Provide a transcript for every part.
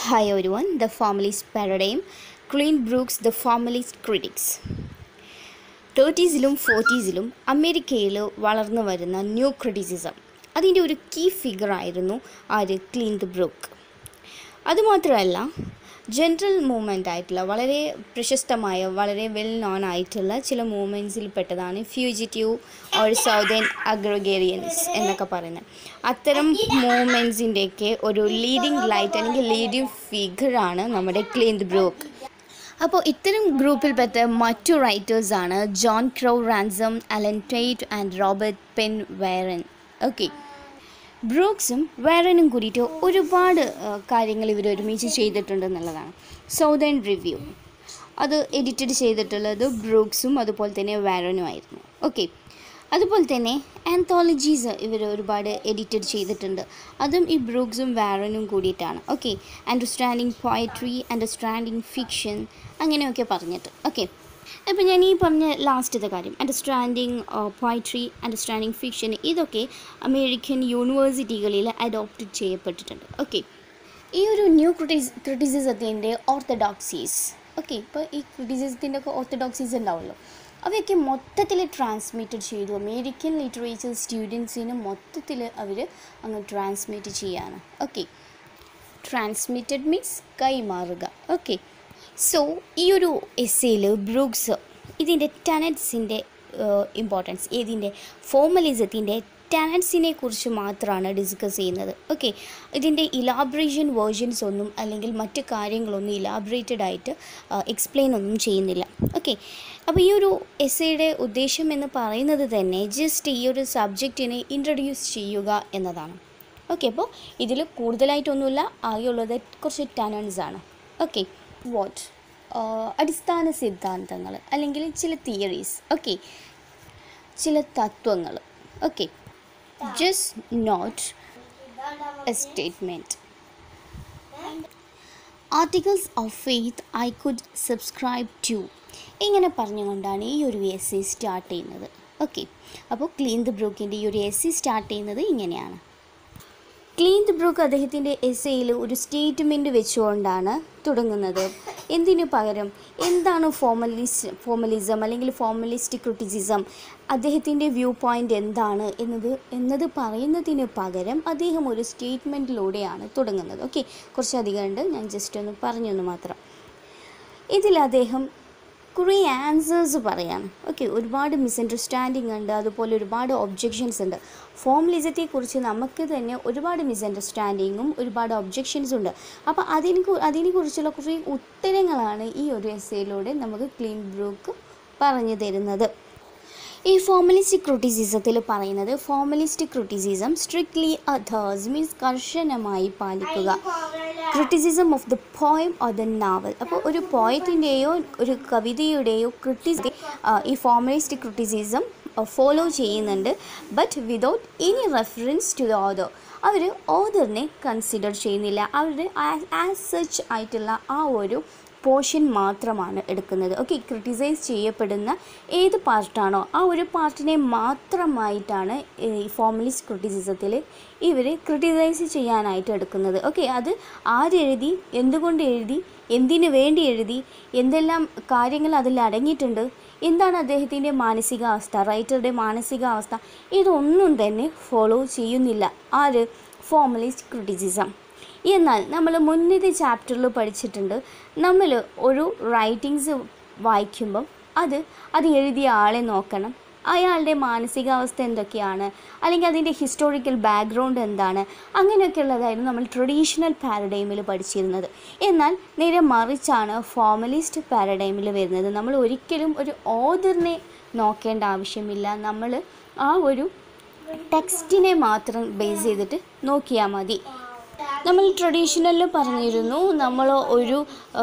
Hi everyone, the Formalist Paradigm, Clean Brooks, the Formalist Critics. തേർട്ടീസിലും ഫോർട്ടീസിലും അമേരിക്കയിൽ വളർന്നു വരുന്ന new criticism അതിൻ്റെ ഒരു കീ ഫിഗർ ആയിരുന്നു ആര് ക്ലീൻ ദ ബ്രൂക്ക് അതുമാത്രമല്ല ജനറൽ മൂവ്മെൻ്റ് ആയിട്ടുള്ള വളരെ പ്രശസ്തമായ വളരെ വെൽ നോൺ ആയിട്ടുള്ള ചില മൂവ്മെൻറ്റ്സിൽ പെട്ടതാണ് ഫ്യൂജിറ്റീവ് ഓർ സൗതേൺ അഗ്രഗേറിയൻസ് എന്നൊക്കെ പറയുന്നത് അത്തരം മൂവ്മെൻറ്റ്സിൻ്റെയൊക്കെ ഒരു ലീഡിങ് ലൈറ്റ് അല്ലെങ്കിൽ ലീഡിങ് ഫിഗറാണ് നമ്മുടെ ക്ലീൻ ദ ബ്രൂക്ക് അപ്പോൾ ഇത്തരം ഗ്രൂപ്പിൽപ്പെട്ട മറ്റു റൈറ്റേഴ്സാണ് John Crowe Ransom Allen Tate and Robert Penn Warren okay ബ്രൂക്സും വയറനും കൂടിയിട്ട് ഒരുപാട് കാര്യങ്ങൾ ഇവർ ഒരുമിച്ച് ചെയ്തിട്ടുണ്ടെന്നുള്ളതാണ് സൗതേൺ റിവ്യൂ അത് എഡിറ്റഡ് ചെയ്തിട്ടുള്ളത് ബ്രൂക്സും അതുപോലെ തന്നെ വാരനും ആയിരുന്നു ഓക്കെ അതുപോലെ തന്നെ ആന്തോളജീസ് ഇവർ ഒരുപാട് എഡിറ്റഡ് ചെയ്തിട്ടുണ്ട് അതും ഈ ബ്രൂക്സും വാരനും കൂടിയിട്ടാണ് okay understanding poetry understanding fiction അങ്ങനെയൊക്കെ പറഞ്ഞിട്ട് ഓക്കെ അപ്പോൾ ഞാൻ ഈ പറഞ്ഞ ലാസ്റ്റത്തെ കാര്യം അണ്ടർസ്റ്റാൻഡിങ് പോയട്രി അണ്ടർസ്റ്റാൻഡിങ് ഫിക്ഷൻ ഇതൊക്കെ അമേരിക്കൻ യൂണിവേഴ്സിറ്റികളിൽ അഡോപ്റ്റ് ചെയ്യപ്പെട്ടിട്ടുണ്ട് ഓക്കെ ഈ ഒരു ന്യൂ ക്രിറ്റിസ് ക്രിറ്റിസിസത്തിൻ്റെ ഓർത്തഡോക്സീസ് ഓക്കെ ഇപ്പോൾ ഈ ക്രിറ്റിസിസത്തിൻ്റെ ഒക്കെ ഓർത്തഡോക്സീസ് ഉണ്ടാവുമല്ലോ അവയൊക്കെ മൊത്തത്തിൽ ട്രാൻസ്മിറ്റഡ് ചെയ്തു അമേരിക്കൻ ലിറ്ററേച്ചർ സ്റ്റുഡൻസിന് മൊത്തത്തിൽ അവർ അങ്ങ് ട്രാൻസ്മിറ്റ് ചെയ്യാണ് ഓക്കെ ട്രാൻസ്മിറ്റഡ് മീൻസ് കൈമാറുക ഓക്കെ സോ ഈ ഒരു എസ്സേയിൽ ബ്രൂക്സ് ഇതിൻ്റെ ടെനറ്റ്സിൻ്റെ ഇമ്പോർട്ടൻസ് ഇതിൻ്റെ ഫോമലിസത്തിൻ്റെ ടെനറ്റ്സിനെ കുറിച്ച് മാത്രമാണ് ഡിസ്കസ് ചെയ്യുന്നത് ഓക്കെ ഇതിൻ്റെ ഇലാബറേഷൻ വേർഷൻസ് ഒന്നും അല്ലെങ്കിൽ മറ്റ് കാര്യങ്ങളൊന്നും ഇലാബറേറ്റഡ് ആയിട്ട് എക്സ്പ്ലെയിൻ ഒന്നും ചെയ്യുന്നില്ല ഓക്കെ അപ്പോൾ ഈ ഒരു എസ്സേയുടെ ഉദ്ദേശം എന്ന് പറയുന്നത് തന്നെ ജസ്റ്റ് ഈ ഒരു സബ്ജക്റ്റിനെ ഇൻട്രൊഡ്യൂസ് ചെയ്യുക എന്നതാണ് ഓക്കെ അപ്പോൾ ഇതിൽ കൂടുതലായിട്ടൊന്നുമില്ല ആകെയുള്ളത് കുറച്ച് ടെനൻസ് ആണ് ഓക്കെ വാട്ട് അടിസ്ഥാന സിദ്ധാന്തങ്ങൾ അല്ലെങ്കിൽ ചില തിയറീസ് ഓക്കെ ചില തത്വങ്ങൾ okay just not a statement articles of faith I could subscribe to ഇങ്ങനെ പറഞ്ഞുകൊണ്ടാണ് ഈ ഒരു എസ് സി സ്റ്റാർട്ട് ചെയ്യുന്നത് ഓക്കെ അപ്പോൾ ക്ലീൻ ദ ബ്രൂക്കിൻ്റെ ഈ ഒരു എസ് സി സ്റ്റാർട്ട് ചെയ്യുന്നത് ഇങ്ങനെയാണ് ക്ലീൻ ദ ബ്രൂക്ക് അദ്ദേഹത്തിൻ്റെ എസ്സേയിൽ ഒരു സ്റ്റേറ്റ്മെൻറ്റ് വെച്ചുകൊണ്ടാണ് തുടങ്ങുന്നത് എന്തിനു പകരം എന്താണ് ഫോമലിസ് ഫോമലിസം അല്ലെങ്കിൽ ഫോമലിസ്റ്റ് ക്രിറ്റിസിസം അദ്ദേഹത്തിൻ്റെ വ്യൂ പോയിൻ്റ് എന്താണ് എന്നത് എന്നത് പറയുന്നതിന് പകരം അദ്ദേഹം ഒരു സ്റ്റേറ്റ്മെൻറ്റിലൂടെയാണ് തുടങ്ങുന്നത് ഓക്കെ കുറച്ചധികം ഉണ്ട് ഞാൻ ജസ്റ്റ് ഒന്ന് പറഞ്ഞൊന്ന് മാത്രം ഇതിൽ അദ്ദേഹം കുറേ ആൻസേഴ്സ് പറയാണ് ഓക്കെ ഒരുപാട് മിസ്അണ്ടർസ്റ്റാൻഡിങ് ഉണ്ട് അതുപോലെ ഒരുപാട് ഒബ്ജെക്ഷൻസ് ഉണ്ട് ഫോമലിസത്തെക്കുറിച്ച് നമുക്ക് തന്നെ ഒരുപാട് മിസ്അണ്ടർസ്റ്റാൻഡിങ്ങും ഒരുപാട് ഒബ്ജെക്ഷൻസും ഉണ്ട് അപ്പോൾ അതിനെ അതിനെക്കുറിച്ചുള്ള കുറേ ഉത്തരങ്ങളാണ് ഈ ഒരു എസ്സേയിലൂടെ നമുക്ക് ക്ലീൻ ബ്രൂക്ക് പറഞ്ഞു തരുന്നത് ഈ ഫോമലിസ്റ്റ് ക്രിറ്റിസിസത്തിൽ പറയുന്നത് formalist criticism strictly authors means കർശനമായി പാലിക്കുക criticism of the poem or the novel അപ്പോൾ ഒരു പോയത്തിൻ്റെയോ ഒരു കവിതയുടെയോ ക്രിറ്റിസി ഈ ഫോമലിസ്റ്റ് ക്രിറ്റിസിസം ഫോളോ ചെയ്യുന്നുണ്ട് but without any reference to the author അവർ ഓദറിനെ കൺസിഡർ ചെയ്യുന്നില്ല അവർ ആസ് സച്ച് ആയിട്ടുള്ള ആ ഒരു പോർഷൻ മാത്രമാണ് എടുക്കുന്നത് ഓക്കെ ക്രിട്ടിസൈസ് ചെയ്യപ്പെടുന്ന ഏത് പാർട്ടാണോ ആ ഒരു പാർട്ടിനെ മാത്രമായിട്ടാണ് ഈ ഫോമലിസ്റ്റ് ക്രിറ്റിസിസത്തിൽ ഇവർ ക്രിട്ടിസൈസ് ചെയ്യാനായിട്ട് എടുക്കുന്നത് ഓക്കെ അത് ആരെഴുതി എന്തുകൊണ്ട് എഴുതി എന്തിനു വേണ്ടി എഴുതി എന്തെല്ലാം കാര്യങ്ങൾ അതിൽ അടങ്ങിയിട്ടുണ്ട് എന്താണ് അദ്ദേഹത്തിൻ്റെ മാനസികാവസ്ഥ റൈറ്ററുടെ മാനസികാവസ്ഥ ഇതൊന്നും തന്നെ ഫോളോ ചെയ്യുന്നില്ല ആര് ഫോമലിസ്റ്റ് ക്രിറ്റിസിസം എന്നാൽ നമ്മൾ മുന്നത്തെ ചാപ്റ്ററിൽ പഠിച്ചിട്ടുണ്ട് നമ്മൾ ഒരു റൈറ്റിങ്സ് വായിക്കുമ്പം അത് അത് എഴുതിയ ആളെ നോക്കണം അയാളുടെ മാനസികാവസ്ഥ എന്തൊക്കെയാണ് അല്ലെങ്കിൽ അതിൻ്റെ ഹിസ്റ്റോറിക്കൽ ബാക്ക്ഗ്രൗണ്ട് എന്താണ് അങ്ങനെയൊക്കെയുള്ളതായിരുന്നു നമ്മൾ ട്രഡീഷണൽ പാരഡൈമിൽ പഠിച്ചിരുന്നത് എന്നാൽ നേരെ മറിച്ചാണ് ഫോമലിസ്റ്റ് പാരഡൈമിൽ വരുന്നത് നമ്മൾ ഒരിക്കലും ഒരു ഓദറിനെ നോക്കേണ്ട ആവശ്യമില്ല നമ്മൾ ആ ഒരു ടെക്സ്റ്റിനെ മാത്രം ബേസ് ചെയ്തിട്ട് നോക്കിയാൽ മതി നമ്മൾ ട്രഡീഷണലിൽ പറഞ്ഞിരുന്നു നമ്മൾ ഒരു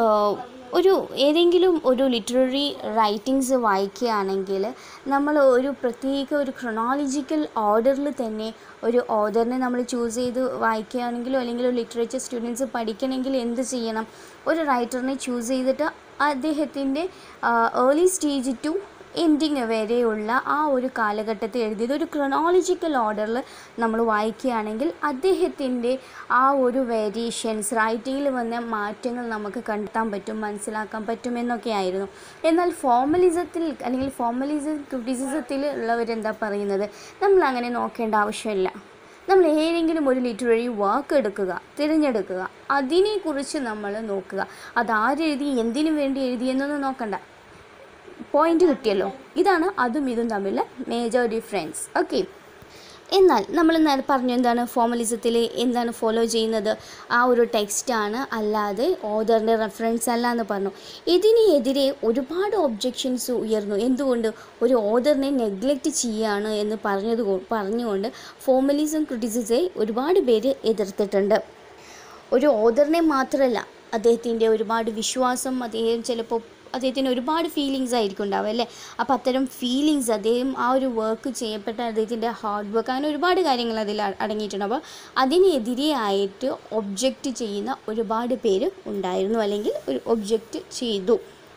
ഒരു ഏതെങ്കിലും ഒരു ലിറ്റററി റൈറ്റിങ്സ് വായിക്കുകയാണെങ്കിൽ നമ്മൾ ഒരു പ്രത്യേക ഒരു ക്രൊണോളജിക്കൽ ഓർഡറിൽ തന്നെ ഒരു ഓർഡറിനെ നമ്മൾ ചൂസ് ചെയ്ത് വായിക്കുകയാണെങ്കിലോ അല്ലെങ്കിൽ ഒരു ലിറ്ററേച്ചർ സ്റ്റുഡൻസ് പഠിക്കണമെങ്കിൽ എന്ത് ചെയ്യണം ഒരു റൈറ്ററിനെ ചൂസ് ചെയ്തിട്ട് അദ്ദേഹത്തിൻ്റെ ഏർലി സ്റ്റേജ് ടു എൻഡിങ് വരെയുള്ള ആ ഒരു കാലഘട്ടത്തിൽ എഴുതിയത് ഒരു ക്രൊണോളജിക്കൽ ഓർഡറിൽ നമ്മൾ വായിക്കുകയാണെങ്കിൽ അദ്ദേഹത്തിൻ്റെ ആ ഒരു വേരിയേഷൻസ് റൈറ്റിങ്ങിൽ വന്ന മാറ്റങ്ങൾ നമുക്ക് കണ്ടെത്താൻ പറ്റും മനസ്സിലാക്കാൻ പറ്റുമെന്നൊക്കെ ആയിരുന്നു എന്നാൽ ഫോർമലിസത്തിൽ അല്ലെങ്കിൽ ഫോർമലിസം ക്രിറ്റിസിസത്തിൽ ഉള്ളവരെന്താ പറയുന്നത് നമ്മൾ അങ്ങനെ നോക്കേണ്ട ആവശ്യമില്ല നമ്മൾ ഏതെങ്കിലും ഒരു ലിറ്റററി വർക്ക് എടുക്കുക തിരഞ്ഞെടുക്കുക അതിനെക്കുറിച്ച് നമ്മൾ നോക്കുക അത് ആരെഴുതി എന്തിനു വേണ്ടി എഴുതിയെന്നൊന്നും നോക്കണ്ട പോയിന്റ് കിട്ടിയല്ലോ ഇതാണ് അതും ഇതും തമ്മിലുള്ള മേജർ ഡിഫറൻസ് ഓക്കെ എന്നാൽ നമ്മൾ നേരെ പറഞ്ഞു എന്താണ് ഫോർമലിസത്തിൽ എന്താണ് ഫോളോ ചെയ്യുന്നത് ആ ഒരു ടെക്സ്റ്റാണ് അല്ലാതെ ഓദറിൻ്റെ റെഫറൻസ് അല്ല എന്ന് പറഞ്ഞു ഇതിനെതിരെ ഒരുപാട് ഒബ്ജെക്ഷൻസ് ഉയർന്നു എന്തുകൊണ്ട് ഒരു ഓദറിനെ നെഗ്ലക്റ്റ് ചെയ്യുകയാണ് എന്ന് പറഞ്ഞത് കൊ- പറഞ്ഞുകൊണ്ട് ഫോർമലിസം ക്രിറ്റിസിസെ ഒരുപാട് പേര് എതിർത്തിട്ടുണ്ട് ഒരു ഓദറിനെ മാത്രമല്ല അദ്ദേഹത്തിൻ്റെ ഒരുപാട് വിശ്വാസം അദ്ദേഹം ചിലപ്പോൾ അദ്ദേഹത്തിന് ഒരുപാട് ഫീലിങ്സ് ആയിരിക്കും ഉണ്ടാവുക അല്ലേ അപ്പോൾ അത്തരം ഫീലിങ്സ് അദ്ദേഹം ആ ഒരു വർക്ക് ചെയ്യപ്പെട്ട അദ്ദേഹത്തിൻ്റെ ഹാർഡ് വർക്ക് അങ്ങനെ ഒരുപാട് കാര്യങ്ങൾ അതിൽ അ- അടങ്ങിയിട്ടുണ്ട് അപ്പോൾ അതിനെതിരെയായിട്ട് ഒബ്ജക്റ്റ് ചെയ്യുന്ന ഒരുപാട് പേര് ഉണ്ടായിരുന്നു അല്ലെങ്കിൽ ഒരു ഒബ്ജക്റ്റ് ചെയ്തു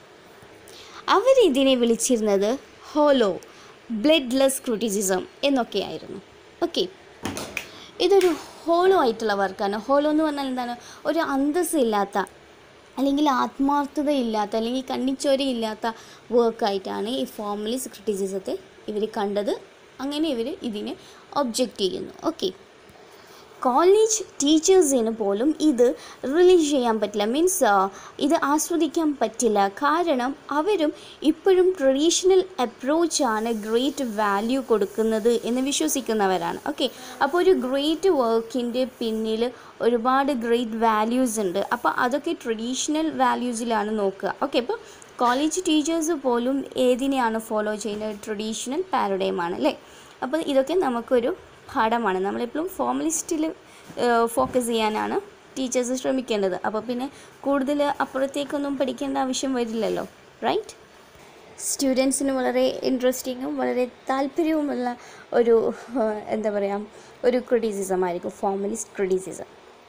അവരിതിനെ വിളിച്ചിരുന്നത് ഹോലോ ബ്ലഡ്ലെസ് ക്രിറ്റിസിസം എന്നൊക്കെയായിരുന്നു ഓക്കെ ഇതൊരു ഹോളോ ആയിട്ടുള്ള വർക്കാണ് ഹോളോ എന്ന് പറഞ്ഞാൽ എന്താണ് ഒരു അന്തസ്സില്ലാത്ത അല്ലെങ്കിൽ ആത്മാർത്ഥതയില്ലാത്ത അല്ലെങ്കിൽ കണ്ണിച്ചോരയില്ലാത്ത വർക്കായിട്ടാണ് ഈ ഫോർമലിസ് ക്രിറ്റിസിസത്തെ ഇവർ കണ്ടത് അങ്ങനെ ഇവർ ഇതിനെ ഒബ്ജക്റ്റ് ചെയ്യുന്നു ഓക്കെ കോളേജ് ടീച്ചേഴ്സിന് പോലും ഇത് റിലീസ് ചെയ്യാൻ പറ്റില്ല മീൻസ് ഇത് ആസ്വദിക്കാൻ പറ്റില്ല കാരണം അവരും ഇപ്പോഴും ട്രഡീഷണൽ അപ്രോച്ചാണ് ഗ്രേറ്റ് വാല്യൂ കൊടുക്കുന്നത് എന്ന് വിശ്വസിക്കുന്നവരാണ് ഓക്കെ അപ്പോൾ ഒരു ഗ്രേറ്റ് വർക്കിൻ്റെ പിന്നിൽ ഒരുപാട് ഗ്രേറ്റ് വാല്യൂസ് ഉണ്ട് അപ്പോൾ അതൊക്കെ ട്രഡീഷണൽ വാല്യൂസിലാണ് നോക്കുക ഓക്കെ അപ്പോൾ കോളേജ് ടീച്ചേഴ്സ് പോലും ഏതിനെയാണ് ഫോളോ ചെയ്യുന്നത് ട്രഡീഷണൽ പാരഡൈമാണ് അല്ലേ അപ്പോൾ ഇതൊക്കെ നമുക്കൊരു പാഠമാണ് നമ്മളെപ്പോഴും ഫോർമലിസ്റ്റിൽ ഫോക്കസ് ചെയ്യാനാണ് ടീച്ചേഴ്സ് ശ്രമിക്കേണ്ടത് അപ്പോൾ പിന്നെ കൂടുതൽ അപ്പുറത്തേക്കൊന്നും പഠിക്കേണ്ട ആവശ്യം വരില്ലല്ലോ റൈറ്റ് സ്റ്റുഡൻസിന് വളരെ ഇൻട്രസ്റ്റിങ്ങും വളരെ താല്പര്യവുമുള്ള ഒരു ഏഹ്, എന്താ പറയുക ഒരു ക്രിറ്റിസിസം ആയിരിക്കും ഫോർമലിസ്റ്റ് ക്രിറ്റിസിസം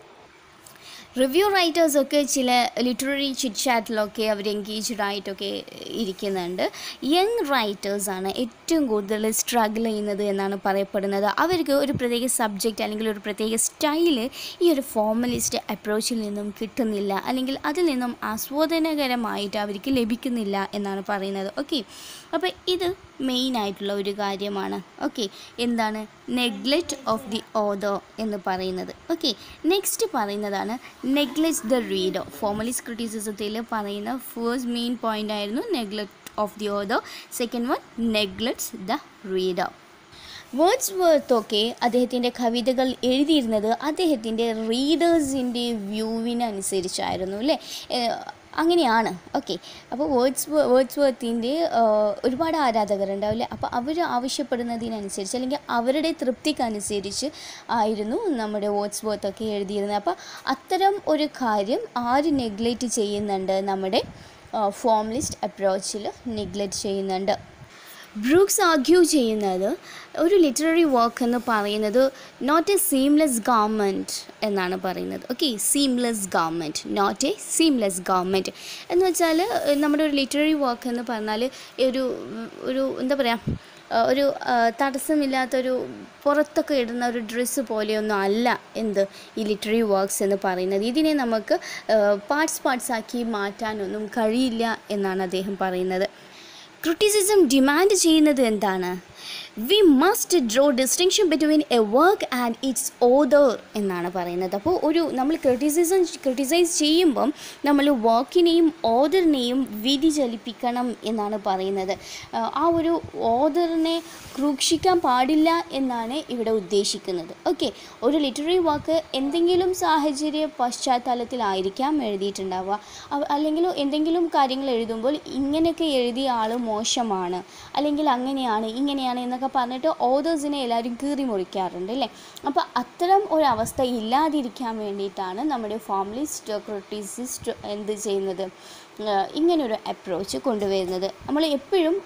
റിവ്യൂ റൈറ്റേഴ്സൊക്കെ ചില ലിറ്റററി ചിറ്റ് ചാറ്റിലൊക്കെ അവർ എൻഗേജ്ഡ് ആയിട്ടൊക്കെ ഇരിക്കുന്നുണ്ട് യങ് റൈറ്റേഴ്സാണ് ഏറ്റവും കൂടുതൽ സ്ട്രഗിൾ ചെയ്യുന്നത് എന്നാണ് പറയപ്പെടുന്നത് അവർക്ക് ഒരു പ്രത്യേക സബ്ജക്റ്റ് അല്ലെങ്കിൽ ഒരു പ്രത്യേക സ്റ്റൈല് ഈ ഒരു ഫോർമലിസ്റ്റ് അപ്രോച്ചിൽ നിന്നും കിട്ടുന്നില്ല അല്ലെങ്കിൽ അതിൽ നിന്നും ആസ്വാദനകരമായിട്ട് അവർക്ക് ലഭിക്കുന്നില്ല എന്നാണ് പറയുന്നത് ഓക്കെ അപ്പോൾ ഇത് മെയിൻ ആയിട്ടുള്ള ഒരു കാര്യമാണ് ഓക്കെ എന്താണ് നെഗ്ലക്റ്റ് ഓഫ് ദി ഓദർ എന്ന് പറയുന്നത് ഓക്കെ നെക്സ്റ്റ് പറയുന്നതാണ് നെഗ്ലക്റ്റ് ദ റീഡർ ഫോർമലിസ്റ്റ് ക്രിറ്റിസിസത്തിൽ പറയുന്ന ഫേസ്റ്റ് മെയിൻ പോയിന്റ് ആയിരുന്നു neglect of the author second one neglects the reader വേർഡ്സ് വർത്തൊക്കെ അദ്ദേഹത്തിൻ്റെ കവിതകൾ എഴുതിയിരുന്നത് അദ്ദേഹത്തിൻ്റെ റീഡേഴ്സിൻ്റെ വ്യൂവിനനുസരിച്ചായിരുന്നു അല്ലേ ഏഹ് അങ്ങനെയാണ് ഓക്കെ അപ്പോൾ വേർഡ്സ് വേർഡ്സ് വർത്തിൻ്റെ ഒരുപാട് ആരാധകരുണ്ടാവില്ലേ അപ്പോൾ അവർ ആവശ്യപ്പെടുന്നതിനനുസരിച്ച് അല്ലെങ്കിൽ അവരുടെ തൃപ്തിക്കനുസരിച്ച് ആയിരുന്നു നമ്മുടെ വേർഡ്സ് വർത്തൊക്കെ എഴുതിയിരുന്നത് അപ്പോൾ അത്തരം ഒരു കാര്യം ആര് നെഗ്ലക്റ്റ് ചെയ്യുന്നുണ്ട് നമ്മുടെ ഫോംലിസ്റ്റ് അപ്രോച്ചിൽ നെഗ്ലക്റ്റ് ചെയ്യുന്നുണ്ട് ബ്രൂക്സ് ആർഗ്യൂ ചെയ്യുന്നത് ഒരു ലിറ്റററി വർക്ക് എന്ന് പറയുന്നത് നോട്ട് എ സീംലെസ് ഗവൺമെൻറ് എന്നാണ് പറയുന്നത് okay seamless government not a seamless government എന്ന് വെച്ചാൽ ഏഹ്, നമ്മുടെ ഒരു ലിറ്റററി വർക്ക് എന്ന് പറഞ്ഞാൽ ഒരു ഒരു എന്താ പറയുക ഏഹ്, ഒരു ഏഹ്, തടസ്സമില്ലാത്തൊരു പുറത്തൊക്കെ ഇടുന്ന ഒരു ഡ്രസ്സ് പോലെയൊന്നും അല്ല എന്ത് ഈ ലിറ്റററി വർക്ക്സ് എന്ന് പറയുന്നത് ഇതിനെ നമുക്ക് പാർട്സ് പാർട്സ് ആക്കി മാറ്റാനൊന്നും കഴിയില്ല എന്നാണ് അദ്ദേഹം പറയുന്നത് ക്രിറ്റിസിസം ഡിമാൻഡ് ചെയ്യുന്നത് എന്താണ് we must draw distinction between a work and its author എന്നാണ് പറയുന്നത് അപ്പോൾ ഒരു നമ്മൾ ക്രിറ്റിസിസം ക്രിട്ടിസൈസ് ചെയ്യുമ്പം നമ്മൾ വർക്കിനെയും ഓദറിനെയും വ്യതിചലിപ്പിക്കണം എന്നാണ് പറയുന്നത് ആ, ആ ഒരു ഓദറിനെ ക്രൂക്ഷിക്കാൻ പാടില്ല എന്നാണ് ഇവിടെ ഉദ്ദേശിക്കുന്നത് ഓക്കെ ഒരു ലിറ്റററി വർക്ക് എന്തെങ്കിലും സാഹചര്യ പശ്ചാത്തലത്തിലായിരിക്കാം എഴുതിയിട്ടുണ്ടാവുക അവ- അല്ലെങ്കിൽ എന്തെങ്കിലും കാര്യങ്ങൾ എഴുതുമ്പോൾ ഇങ്ങനെയൊക്കെ എഴുതിയ ആൾ മോശമാണ് അല്ലെങ്കിൽ അങ്ങനെയാണ് ഇങ്ങനെയാണ് എന്നൊക്കെ പറഞ്ഞിട്ട് ഓതേഴ്സിനെ എല്ലാവരും കീറി മുറിക്കാറുണ്ട് അല്ലേ അപ്പോൾ അത്തരം ഒരു അവസ്ഥ ഇല്ലാതിരിക്കാൻ വേണ്ടിയിട്ടാണ് നമ്മുടെ ഫോംലിസ്റ്റ് ക്രിട്ടിസിസ്റ്റ് എന്ത് ചെയ്യുന്നത് ഏഹ് ഇങ്ങനൊരു അപ്രോച്ച് കൊണ്ടുവരുന്നത് നമ്മൾ എപ്പോഴും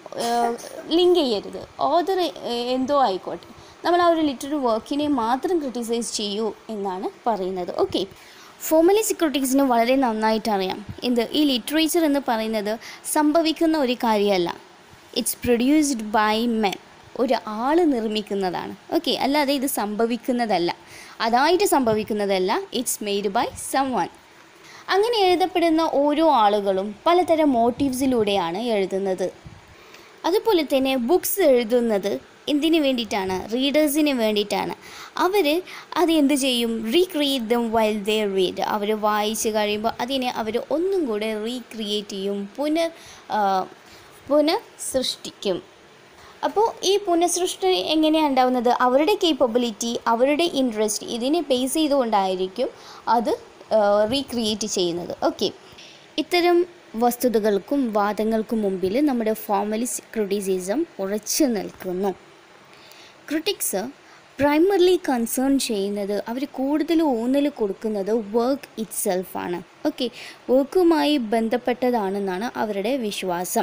ലിങ്ക് ചെയ്യരുത് ഓതർ എന്തോ ആയിക്കോട്ടെ നമ്മൾ ആ ഒരു ലിറ്റററി വർക്കിനെ മാത്രം ക്രിട്ടിസൈസ് ചെയ്യൂ എന്നാണ് പറയുന്നത് ഓക്കെ ഫോമലിസ്റ്റ് ക്രിട്ടിക്സിന് വളരെ നന്നായിട്ട് അറിയാം എന്ത് ഈ ലിറ്ററേച്ചർ എന്ന് പറയുന്നത് സംഭവിക്കുന്ന ഒരു കാര്യമല്ല ഇറ്റ്സ് പ്രൊഡ്യൂസ്ഡ് ബൈ മെൻ ഒരു ആൾ നിർമ്മിക്കുന്നതാണ് ഓക്കെ അല്ലാതെ ഇത് സംഭവിക്കുന്നതല്ല അതായിട്ട് സംഭവിക്കുന്നതല്ല it's made by someone അങ്ങനെ എഴുതപ്പെടുന്ന ഓരോ ആളുകളും പലതരം മോട്ടീവ്സിലൂടെയാണ് എഴുതുന്നത് അതുപോലെ തന്നെ ബുക്സ് എഴുതുന്നത് എന്തിനു വേണ്ടിയിട്ടാണ് റീഡേഴ്സിന് വേണ്ടിയിട്ടാണ് അവർ അത് എന്ത് ചെയ്യും recreate them while they read അവർ വായിച്ച് കഴിയുമ്പോൾ അതിനെ അവർ ഒന്നും കൂടെ റീക്രിയേറ്റ് ചെയ്യും പുനർ ആ, പുനഃ സൃഷ്ടിക്കും അപ്പോൾ ഈ പുനഃസൃഷ്ടി എങ്ങനെയാണ് ഉണ്ടാവുന്നത് അവരുടെ കേപ്പബിലിറ്റി അവരുടെ ഇൻട്രസ്റ്റ് ഇതിനെ ബേസ് ചെയ്തുകൊണ്ടായിരിക്കും അത് റീക്രിയേറ്റ് ചെയ്യുന്നത് ഓക്കെ ഇത്തരം വസ്തുതകൾക്കും വാദങ്ങൾക്കും മുമ്പിൽ നമ്മുടെ ഫോമലിസ്റ്റ് ക്രിറ്റിസിസം ഉറച്ചു നിൽക്കുന്നു ക്രിട്ടിക്സ് പ്രൈമർലി കൺസേൺ ചെയ്യുന്നത് അവർ കൂടുതൽ ഊന്നൽ കൊടുക്കുന്നത് വർക്ക് ഇറ്റ് സെൽഫാണ് ഓക്കെ വർക്കുമായി ബന്ധപ്പെട്ടതാണെന്നാണ് അവരുടെ വിശ്വാസം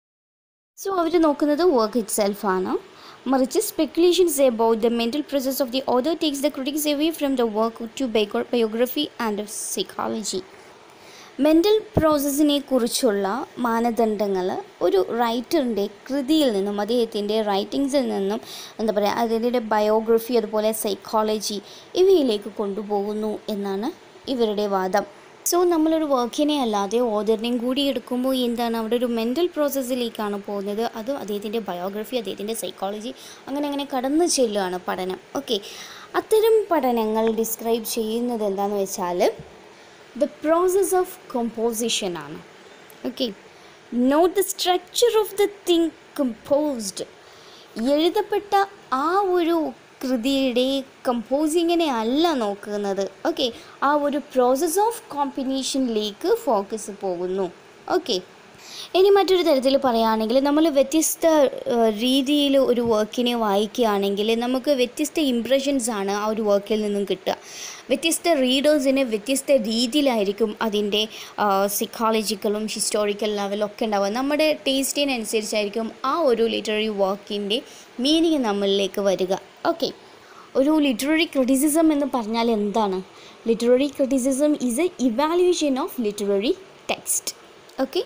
സോ അവർ നോക്കുന്നത് വർക്ക് ഇറ്റ് സെൽഫാണ് മറിച്ച് speculations about the mental process of the author takes the critics away from the work to biography and psychology mental പ്രോസസ്സിനെ കുറിച്ചുള്ള മാനദണ്ഡങ്ങൾ ഒരു റൈറ്ററിൻ്റെ കൃതിയിൽ നിന്നും അദ്ദേഹത്തിൻ്റെ റൈറ്റിങ്സിൽ നിന്നും എന്താ പറയുക അതിൻ്റെ ബയോഗ്രഫി അതുപോലെ സൈക്കോളജി ഇവയിലേക്ക് കൊണ്ടുപോകുന്നു എന്നാണ് ഇവരുടെ വാദം സോ നമ്മളൊരു വർക്കിനെ അല്ലാതെ ഓദറിനെയും കൂടി എടുക്കുമ്പോൾ എന്താണ് അവിടെ ഒരു മെൻ്റൽ പ്രോസസ്സിലേക്കാണ് പോകുന്നത് അത് അദ്ദേഹത്തിൻ്റെ ബയോഗ്രഫി അദ്ദേഹത്തിൻ്റെ സൈക്കോളജി അങ്ങനെ അങ്ങനെ കടന്നു ചെല്ലുകയാണ് പഠനം ഓക്കെ അത്തരം പഠനങ്ങൾ ഡിസ്ക്രൈബ് ചെയ്യുന്നത് എന്താണെന്ന് വെച്ചാൽ ദ പ്രോസസ് ഓഫ് കമ്പോസിഷൻ ആണ് okay not the structure of the thing composed എഴുതപ്പെട്ട ആ ഒരു കൃതിയുടെ കമ്പോസിങ്ങിനെ അല്ല നോക്കുന്നത് ഓക്കെ ആ ഒരു പ്രോസസ് ഓഫ് കോമ്പിനേഷനിലേക്ക് ഫോക്കസ് പോകുന്നു ഓക്കെ ഇനി മറ്റൊരു തരത്തിൽ പറയുകയാണെങ്കിൽ നമ്മൾ വ്യത്യസ്ത രീതിയിൽ ഒരു വർക്കിനെ വായിക്കുകയാണെങ്കിൽ നമുക്ക് വ്യത്യസ്ത ഇമ്പ്രഷൻസ് ആണ് ആ ഒരു വർക്കിൽ നിന്നും കിട്ടുക വ്യത്യസ്ത റീഡേഴ്സിന് വ്യത്യസ്ത രീതിയിലായിരിക്കും അതിൻ്റെ സിക്കോളജിക്കലും ഹിസ്റ്റോറിക്കൽ ലെവലും ഒക്കെ ഉണ്ടാവുക നമ്മുടെ ടേസ്റ്റിനനുസരിച്ചായിരിക്കും ആ ഒരു ലിറ്റററി വർക്കിൻ്റെ മീനിങ് നമ്മളിലേക്ക് വരിക ഓക്കെ ഒരു ലിറ്റററി ക്രിറ്റിസിസം എന്ന് പറഞ്ഞാൽ എന്താണ് literary criticism is a evaluation of literary text okay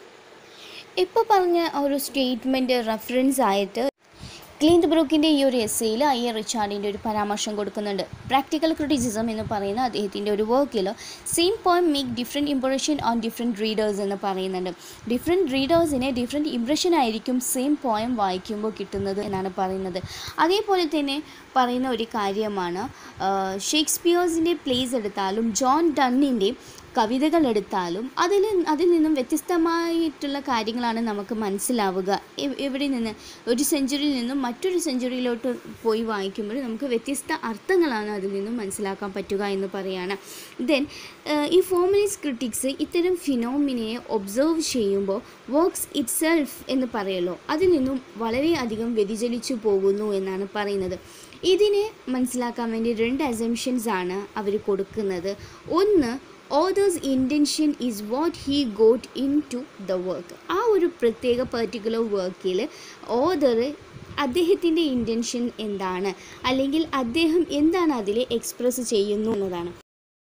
ഇപ്പോൾ പറഞ്ഞ ആ ഒരു സ്റ്റേറ്റ്മെൻറ്റ് റെഫറൻസ് ആയിട്ട് ക്ലീൻത് ബ്രൂക്കിൻ്റെ ഈ ഒരു എസ്സയിൽ ഐ എ റിച്ചാർഡിൻ്റെ ഒരു പരാമർശം കൊടുക്കുന്നുണ്ട് പ്രാക്ടിക്കൽ ക്രിറ്റിസിസം എന്ന് പറയുന്ന അദ്ദേഹത്തിൻ്റെ ഒരു വർക്കിൽ same poem make different impression on different readers എന്ന് പറയുന്നുണ്ട് ഡിഫറെൻറ്റ് റീഡേഴ്സിന് ഡിഫറെൻറ്റ് ഇംപ്രഷൻ ആയിരിക്കും സെയിം പോയം വായിക്കുമ്പോൾ കിട്ടുന്നത് എന്നാണ് പറയുന്നത് അതേപോലെ തന്നെ പറയുന്ന ഒരു കാര്യമാണ് ഷേക്സ്പിയേഴ്സിൻ്റെ പ്ലേസ് എടുത്താലും ജോൺ ഡണ്ണിൻ്റെ കവിതകൾ എടുത്താലും അതിൽ അതിൽ നിന്നും വ്യത്യസ്തമായിട്ടുള്ള കാര്യങ്ങളാണ് നമുക്ക് മനസ്സിലാവുക എവ്- എവിടെ നിന്ന് ഒരു സെഞ്ചുറിയിൽ നിന്നും മറ്റൊരു സെഞ്ചുറിയിലോട്ട് പോയി വായിക്കുമ്പോൾ നമുക്ക് വ്യത്യസ്ത അർത്ഥങ്ങളാണ് അതിൽ നിന്നും മനസ്സിലാക്കാൻ പറ്റുക എന്ന് പറയുകയാണ് ദെൻ ഈ ഫോമലിസ്റ്റ് ക്രിട്ടിക്സ് ഇത്തരം ഫിനോമിനയെ ഒബ്സർവ് ചെയ്യുമ്പോൾ വർക്ക്സ് ഇറ്റ് സെൽഫ് എന്ന് പറയല്ലോ അതിൽ നിന്നും വളരെയധികം വ്യതിചലിച്ചു പോകുന്നു എന്നാണ് പറയുന്നത് ഇതിനെ മനസ്സിലാക്കാൻ വേണ്ടി രണ്ട് അസംഷൻസ് ആണ് അവർ കൊടുക്കുന്നത് ഒന്ന് author's intention is what he got into the work ആ ഒരു പ്രത്യേക പെർട്ടിക്കുലർ വർക്കിൽ ഓതർ അദ്ദേഹത്തിൻ്റെ ഇൻറ്റൻഷൻ എന്താണ് അല്ലെങ്കിൽ അദ്ദേഹം എന്താണ് അതിൽ എക്സ്പ്രസ് ചെയ്യുന്നു എന്നതാണ്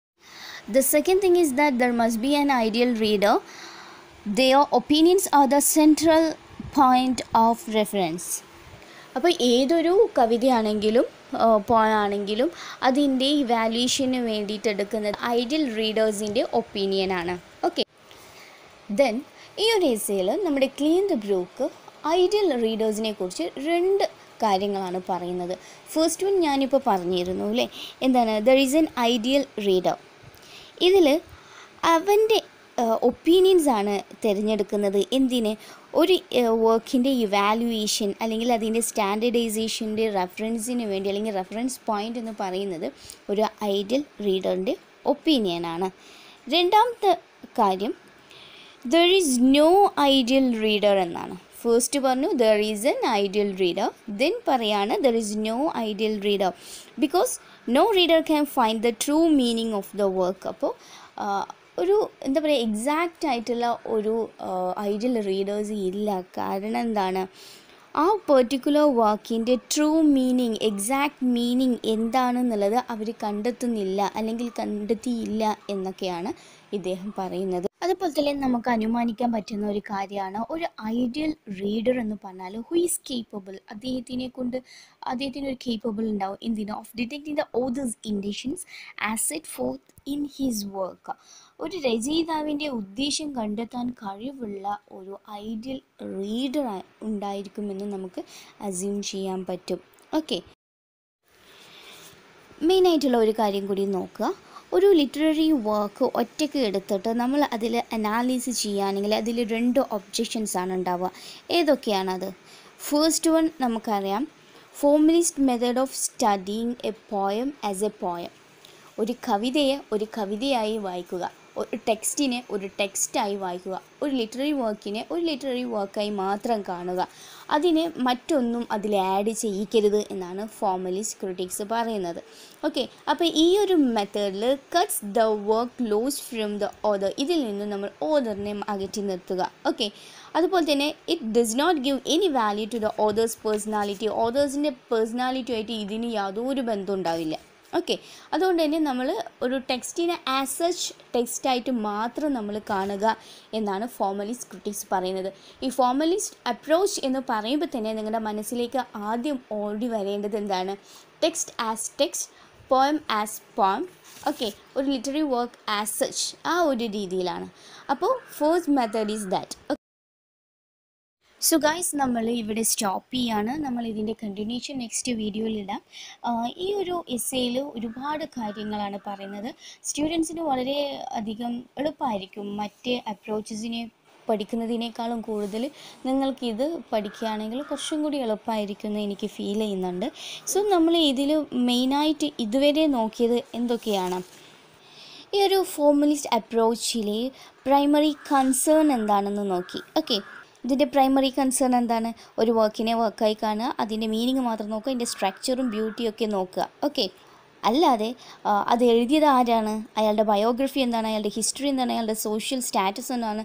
the second thing is that there must be an ideal reader their opinions are the central point of reference അപ്പോൾ ഏതൊരു കവിതയാണെങ്കിലും പോയാണെങ്കിലും അതിൻ്റെ ഇവാലുവേഷന് വേണ്ടിയിട്ട് എടുക്കുന്നത് ഐഡിയൽ റീഡേഴ്സിൻ്റെ ഒപ്പീനിയനാണ് ഓക്കെ ദെൻ ഈ ഒരു എസ്സേയിൽ നമ്മുടെ ക്ലീൻ ദ ബ്രൂക്ക് ഐഡിയൽ റീഡേഴ്സിനെ കുറിച്ച് രണ്ട് കാര്യങ്ങളാണ് പറയുന്നത് ഫസ്റ്റ് വൺ ഞാനിപ്പോൾ പറഞ്ഞിരുന്നു അല്ലേ എന്താണ് there is an ideal reader ഇതിൽ അവൻ്റെ ഒപ്പീനിയൻസ് ആണ് തിരഞ്ഞെടുക്കുന്നത് എന്തിന് ഒരു വർക്കിൻ്റെ ഇവാലുവേഷൻ അല്ലെങ്കിൽ അതിൻ്റെ സ്റ്റാൻഡേർഡൈസേഷൻ്റെ റെഫറൻസിന് വേണ്ടി അല്ലെങ്കിൽ റെഫറൻസ് പോയിൻ്റ് എന്ന് പറയുന്നത് ഒരു ഐഡിയൽ റീഡറിൻ്റെ ഒപ്പീനിയനാണ് രണ്ടാമത്തെ കാര്യം there is no ideal reader എന്നാണ് ഫസ്റ്റ് പറഞ്ഞു there is an ideal reader then പറയാണ് there is no ideal reader because no reader can find the true meaning of the work അപ്പോൾ ഒരു എന്താ പറയുക എക്സാക്റ്റ് ആയിട്ടുള്ള ഒരു ഐഡിയൽ റീഡേഴ്സ് ഇല്ല കാരണം എന്താണ് ആ പെർട്ടിക്കുലർ വാക്കിൻ്റെ ട്രൂ മീനിങ് എക്സാക്റ്റ് മീനിങ് എന്താണെന്നുള്ളത് അവർ കണ്ടെത്തുന്നില്ല അല്ലെങ്കിൽ കണ്ടെത്തിയില്ല എന്നൊക്കെയാണ് ഇദ്ദേഹം പറയുന്നത് അതുപോലെ തന്നെ നമുക്ക് അനുമാനിക്കാൻ പറ്റുന്ന ഒരു കാര്യമാണ് ഒരു ഐഡിയൽ റീഡർ എന്ന് പറഞ്ഞാൽ ഹു ഈസ് കേപ്പബിൾ അദ്ദേഹത്തിനെ കൊണ്ട് അദ്ദേഹത്തിന് ഒരു കേപ്പബിൾ ഉണ്ടാവും എന്തിനോ of detecting the author's intentions as set forth in his work ഒരു രചയിതാവിൻ്റെ ഉദ്ദേശം കണ്ടെത്താൻ കഴിവുള്ള ഒരു ഐഡിയൽ റീഡർ ഉണ്ടായിരിക്കുമെന്ന് നമുക്ക് അസ്യൂം ചെയ്യാൻ പറ്റും ഓക്കെ മെയിനായിട്ടുള്ള ഒരു കാര്യം കൂടി നോക്കുക ഒരു ലിറ്റററി വർക്ക് ഒറ്റയ്ക്ക് എടുത്തിട്ട് നമ്മൾ അതിൽ അനാലിസിസ് ചെയ്യുകയാണെങ്കിൽ അതിൽ രണ്ട് ഒബ്ജെക്ഷൻസ് ആണ് ഉണ്ടാവുക ഏതൊക്കെയാണത് ഫസ്റ്റ് വൺ നമുക്കറിയാം formalist method of studying a poem as a poem ഒരു കവിതയെ ഒരു കവിതയായി വായിക്കുക ഒരു ടെക്സ്റ്റിനെ ഒരു ടെക്സ്റ്റായി വായിക്കുക ഒരു ലിറ്റററി വർക്കിനെ ഒരു ലിറ്റററി വർക്കായി മാത്രം കാണുക അതിനെ മറ്റൊന്നും അതിൽ ആഡ് ചെയ്യിക്കരുത് എന്നാണ് ഫോർമലിസ്റ്റ് ക്രിറ്റിക്സ് പറയുന്നത് ഓക്കെ അപ്പോൾ ഈ ഒരു മെത്തേഡിൽ cuts the work loose from the author ഇതിൽ നിന്ന് നമ്മൾ ഓദറിനെ അകറ്റി നിർത്തുക ഓക്കെ അതുപോലെ തന്നെ it does not give any value to the author's personality ഓതേഴ്സിൻ്റെ പേഴ്സണാലിറ്റിയായിട്ട് ഇതിന് യാതൊരു ബന്ധം ഉണ്ടാവില്ല ഓക്കെ അതുകൊണ്ട് തന്നെ നമ്മൾ ഒരു ടെക്സ്റ്റിനെ ആസ് സച്ച് ടെക്സ്റ്റായിട്ട് മാത്രം നമ്മൾ കാണുക എന്നാണ് ഫോർമലിസ്റ്റ് ക്രിറ്റിക്സ് പറയുന്നത് ഈ ഫോർമലിസ്റ്റ് അപ്രോച്ച് എന്ന് പറയുമ്പോൾ തന്നെ നിങ്ങളുടെ മനസ്സിലേക്ക് ആദ്യം ഓടി വരേണ്ടത് എന്താണ് text as text poem as poem okay ഒരു ലിറ്റററി വർക്ക് ആസ് സച്ച് ആ ഒരു രീതിയിലാണ് അപ്പോൾ first method is that so guys നമ്മൾ ഇവിടെ സ്റ്റോപ്പ് ചെയ്യാണ് നമ്മൾ ഇതിൻ്റെ കണ്ടിന്യൂഷൻ നെക്സ്റ്റ് വീഡിയോയിലിടാം ആഹ് ഈ ഒരു എസ്സേയിൽ ഒരുപാട് കാര്യങ്ങളാണ് പറയുന്നത് സ്റ്റുഡൻസിന് വളരെ അധികം എളുപ്പമായിരിക്കും മറ്റ് അപ്രോച്ചസിനെ പഠിക്കുന്നതിനേക്കാളും കൂടുതൽ നിങ്ങൾക്കിത് പഠിക്കുകയാണെങ്കിൽ കുറച്ചും കൂടി എളുപ്പമായിരിക്കും എന്ന് എനിക്ക് ഫീൽ ചെയ്യുന്നുണ്ട് സോ നമ്മൾ ഇതിൽ മെയിനായിട്ട് ഇതുവരെ നോക്കിയത് എന്തൊക്കെയാണ് ഈ ഒരു ഫോർമലിസ്റ്റ് അപ്രോച്ചിലെ പ്രൈമറി കൺസേൺ എന്താണെന്ന് നോക്കി ഓക്കെ ഇതിൻ്റെ പ്രൈമറി കൺസേൺ എന്താണ് ഒരു വർക്കിനെ വർക്കായി കാണുക അതിൻ്റെ മീനിങ് മാത്രം നോക്കുക അതിൻ്റെ സ്ട്രക്ചറും ബ്യൂട്ടിയും ഒക്കെ നോക്കുക ഓക്കെ അല്ലാതെ ആ, അത് എഴുതിയത് ആരാണ് അയാളുടെ ബയോഗ്രഫി എന്താണ് അയാളുടെ ഹിസ്റ്ററി എന്താണ് അയാളുടെ സോഷ്യൽ സ്റ്റാറ്റസ് എന്താണ്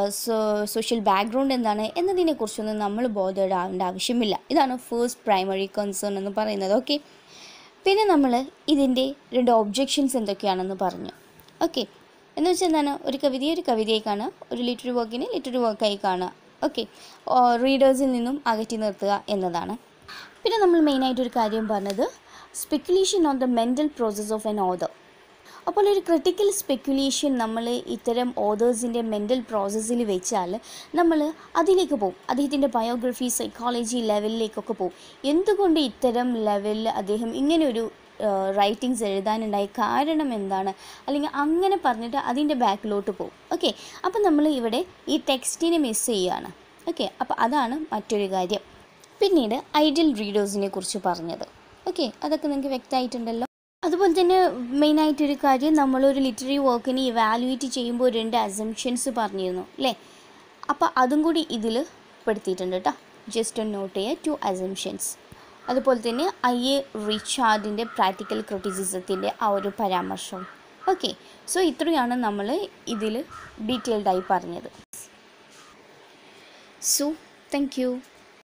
സോഷ്യൽ ബാക്ക്ഗ്രൗണ്ട് എന്താണ് എന്നതിനെക്കുറിച്ചൊന്നും നമ്മൾ ബോധേഡ് ആവേണ്ട ആവശ്യമില്ല ഇതാണ് ഫേസ്റ്റ് പ്രൈമറി കൺസേൺ എന്ന് പറയുന്നത് ഓക്കെ പിന്നെ നമ്മൾ ഇതിൻ്റെ രണ്ട് ഒബ്ജെക്ഷൻസ് എന്തൊക്കെയാണെന്ന് പറഞ്ഞു ഓക്കെ എന്ന് വെച്ചാൽ എന്താണ് ഒരു കവിതയെ ഒരു കവിതയായി കാണുക ഒരു ലിറ്ററി വർക്കിനെ ലിറ്ററി വർക്കായി കാണുക ഓക്കെ റീഡേഴ്സിൽ നിന്നും അകറ്റി നിർത്തുക എന്നതാണ് പിന്നെ നമ്മൾ മെയിനായിട്ട് ഒരു കാര്യം പറഞ്ഞത് speculation on the mental process of an author അപ്പോൾ ഒരു ക്രിട്ടിക്കൽ സ്പെക്കുലേഷൻ നമ്മൾ ഇത്തരം ഓതേഴ്സിൻ്റെ മെൻ്റൽ പ്രോസസ്സിൽ വെച്ചാൽ നമ്മൾ അതിലേക്ക് പോകും അദ്ദേഹത്തിൻ്റെ ബയോഗ്രഫി സൈക്കോളജി ലെവലിലേക്കൊക്കെ പോകും എന്തുകൊണ്ട് ഇത്തരം ലെവലിൽ അദ്ദേഹം ഇങ്ങനെ ഒരു റൈറ്റിങ്സ് എഴുതാനുണ്ടായ കാരണം എന്താണ് അല്ലെങ്കിൽ അങ്ങനെ പറഞ്ഞിട്ട് അതിൻ്റെ ബാക്കിലോട്ട് പോകും ഓക്കെ അപ്പം നമ്മൾ ഇവിടെ ഈ ടെക്സ്റ്റിനെ മിസ് ചെയ്യുകയാണ് ഓക്കെ അപ്പോൾ അതാണ് മറ്റൊരു കാര്യം പിന്നീട് ഐഡിയൽ റീഡേഴ്സിനെ കുറിച്ച് പറഞ്ഞത് ഓക്കെ അതൊക്കെ നിങ്ങൾക്ക് വ്യക്തമായിട്ടുണ്ടല്ലോ അതുപോലെ തന്നെ മെയിനായിട്ടൊരു കാര്യം നമ്മളൊരു ലിറ്റററി വർക്കിനെ ഇവാലുവേറ്റ് ചെയ്യുമ്പോൾ രണ്ട് അസംഷൻസ് പറഞ്ഞിരുന്നു അല്ലേ അപ്പോൾ അതും കൂടി ഇതിൽ പെടുത്തിയിട്ടുണ്ട് കേട്ടോ ജസ്റ്റ് ഒന്ന് നോട്ട് ചെയ്യുക ടു അസംഷൻസ് അതുപോലെ തന്നെ ഐ എ റിച്ചാർഡിൻ്റെ പ്രാക്ടിക്കൽ ക്രിറ്റിസിസത്തിൻ്റെ ആ ഒരു പരാമർശം ഓക്കെ സോ ഇത്രയാണ് നമ്മൾ ഇതിൽ ഡീറ്റെയിൽഡായി പറഞ്ഞത് സോ താങ്ക് യു